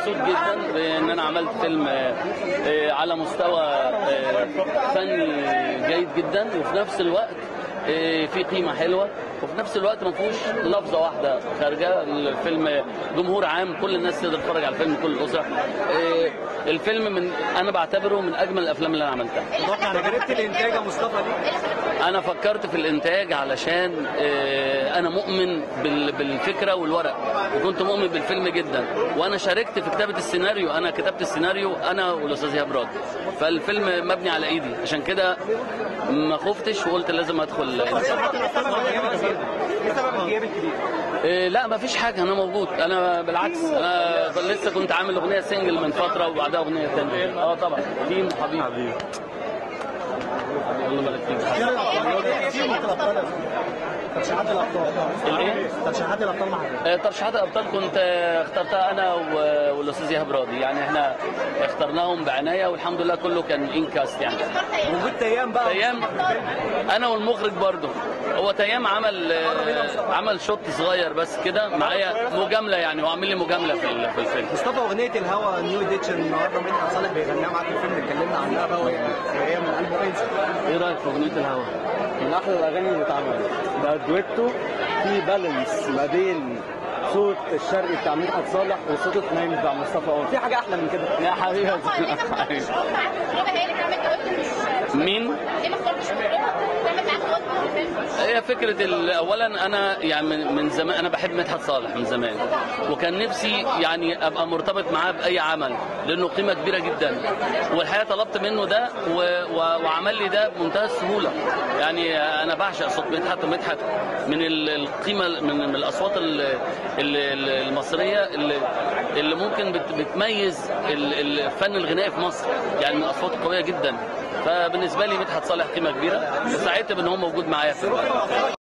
مبسوط جدا بان انا عملت فيلم آه، آه، على مستوى آه، فني جيد جدا وفي نفس الوقت آه، في قيمه حلوه وفي نفس الوقت ما فيهوش لفظه واحده خارجه الفيلم جمهور عام كل الناس تقدر تتفرج على الفيلم كل الاسره آه، الفيلم من انا بعتبره من اجمل الافلام اللي انا عملتها اتوقع جربت الانتاج يا مصطفى دي انا فكرت في الانتاج علشان آه، انا مؤمن بال- بالفكره والورق وكنت مؤمن بالفيلم جدا وانا شاركت في كتابه السيناريو انا كتبت السيناريو انا والاستاذ ايهاب راضي فالفيلم مبني على ايدي عشان كده ما خفتش وقلت لازم ادخل ايه سبب الغياب الكبير؟ إيه لا ما فيش حاجه انا موجود انا بالعكس انا لسه كنت عامل اغنيه سنجل من فتره وبعدها اغنيه ثانيه اه طبعا تيم حبيبي الله يبارك فيك ترشيحات الابطال الايه؟ ترشيحات الابطال مع آه، ترشيحات الابطال كنت آه، اخترتها انا و- والاستاذ ايهاب راضي يعني احنا اخترناهم بعنايه والحمد لله كله كان انكاست يعني وجود تيام بقى تيام انا والمخرج برضه هو تيام عمل آه، عمل شوت صغير بس كده معايا مجامله يعني وعامل لي مجامله في ال- في الفيلم مصطفى اغنيه الهوا نيو اديشن النهارده مدحت صالح بيغنيها معاك في الفيلم اتكلمنا عنها بقى وهي وهي من قلب رئيس ايه رايك في اغنيه الهوا؟ من احلى الاغاني اللي اتعملت ده دويتو في بالانس ما بين صوت الشرقي بتاع مدحت صالح وصوت الحنين بتاع مصطفى قمر في حاجه احلى من كده يا حبيبي مين؟ هي فكرة ال- أولا أنا يعني من- من زمان أنا بحب مدحت صالح من زمان وكان نفسي يعني أبقى مرتبط معاه بأي عمل لأنه قيمة كبيرة جدا والحقيقة طلبت منه ده و- و- وعمل لي ده بمنتهى السهولة يعني أنا بعشق صوت مدحت ومدحت من ال- القيمة من من الأصوات ال- ال- ال- المصرية اللي اللي ممكن بت- بتميز ال- الفن الغنائي في مصر يعني من الأصوات القوية جدا فبالنسبة لي مدحت صالح قيمة كبيرة وسعدت بأن هو موجود معايا في الوقت.